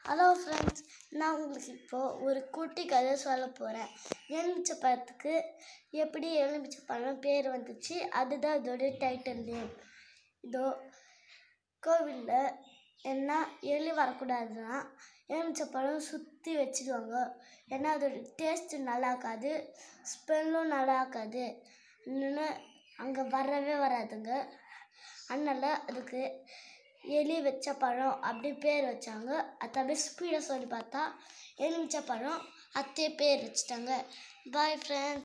hello friends நான் உங்களுக்கு இப்போது ஒரு குட்டி கதை சொல்ல போகிறேன் எலுமிச்சை பழத்துக்கு எப்படி எலுமிச்சை பழம் பேர் வந்துச்சு அதுதான் இதோடைய டைட்டில் நேம் இதோ கோவிலில் என்ன எலி வரக்கூடாதுன்னா எலுமிச்சை பழம் சுற்றி வச்சுடுவாங்க ஏன்னா அதோட டேஸ்ட்டு நல்லா இருக்காது ஸ்மெல்லும் நல்லா இருக்காது இன்னொன்று அங்கே வரவே வராதுங்க அதனால் அதுக்கு எலி வச்ச பழம் அப்படி பேர் வச்சாங்க அது அப்படியே ஸ்பீடாக சொல்லி பார்த்தா எலுமிச்சை பழம் அத்தே பேர் வச்சுட்டாங்க பாய் ஃப்ரெண்ட்ஸ்